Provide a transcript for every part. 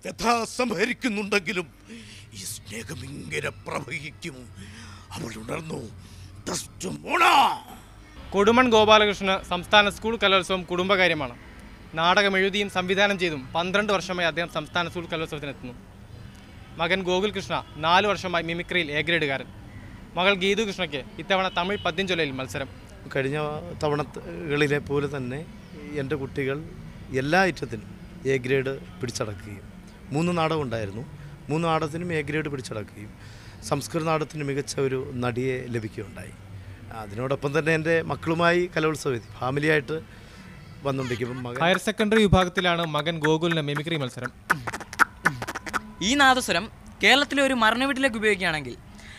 വ്യഥ സംഹരിക്കുന്നുണ്ടെങ്കിലും ഈ സ്നേഹം ഇങ്ങനെ പ്രവഹിക്കും അവൾ ഉണർന്നു ദസ്റ്റുമോണ. കൊടുമൺ ഗോപാലകൃഷ്ണന് സംസ്ഥാന സ്കൂൾ കലോത്സവം കുടുംബകാര്യമാണ് നാടകം എഴുതിയും സംവിധാനം ചെയ്തും പന്ത്രണ്ട് വർഷമായി അദ്ദേഹം സംസ്ഥാന സ്കൂൾ കലോത്സവത്തിനെത്തുന്നു മകൻ ഗോകുൽ കൃഷ്ണ നാല് വർഷമായി മിമിക്രിയിൽ എ ഗ്രേഡുകാരൻ മകൾ ഗീതു കൃഷ്ണയ്ക്ക് ഇത്തവണ തമിഴ് പദ്യം ചൊല്ലയിൽ മത്സരം കഴിഞ്ഞ തവണകളിലെ പോലെ തന്നെ എൻ്റെ കുട്ടികൾ എല്ലാ ഐറ്റത്തിനും എ ഗ്രേഡ് പിടിച്ചടക്കുകയും മൂന്ന് നാടകം ഉണ്ടായിരുന്നു മൂന്ന് നാടകത്തിനും എ ഗ്രേഡ് പിടിച്ചടക്കുകയും സംസ്കൃത നാടകത്തിന് മികച്ച ഒരു നടിയെ ലഭിക്കുകയുണ്ടായി അതിനോടൊപ്പം തന്നെ എൻ്റെ മക്കളുമായി കലോത്സവം ഫാമിലിയായിട്ട് വന്നുകൊണ്ടിരിക്കും മകൻ ഹയർ സെക്കൻഡറി വിഭാഗത്തിലാണ് മകൻ ഗോകുലിന് മിമിക്രി മത്സരം ഈ നാദസ്വരം കേരളത്തിലെ ഒരു മരണ വീട്ടിലേക്ക് ഉപയോഗിക്കുകയാണെങ്കിൽ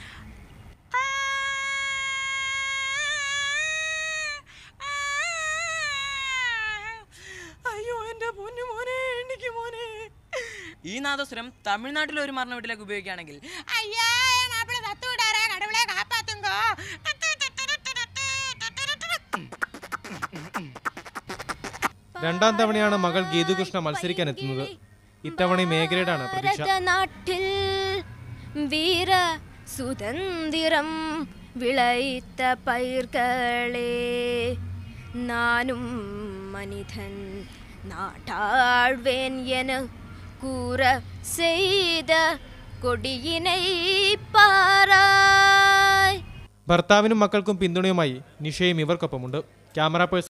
അയ്യോ എൻ്റെ പൊന്നു മോനെ എനിക്ക് മോനെ ഈ നാദസ്വരം തമിഴ്നാട്ടിലെ ഒരു മരണ വീട്ടിലേക്ക് ഉപയോഗിക്കുകയാണെങ്കിൽ അയ്യാ മാപ്പിള തത്തു വിടാറേ കടവിളെ കാപ്പാത്തുങ്കോ രണ്ടാം തവണയാണ് മകൾ ഗീതു കൃഷ്ണ മത്സരിക്കാൻ എത്തുന്നത് ഇത്തവണയും എ ഗ്രേഡാണ് പ്രതീക്ഷ നാട്ടിൽ വീര സുതந்திரம் விளைத்த பயிர்களே நானும் மனிதன் நாட்டாழ்வேன் என கூற செய்த கொடியினை பாராய் ഭർത്താവിനും മക്കൾക്കും പിന്തുണയുമായി നിഷയും ഇവർക്കൊപ്പമുണ്ട് ക്യാമറ പേഴ്സൺ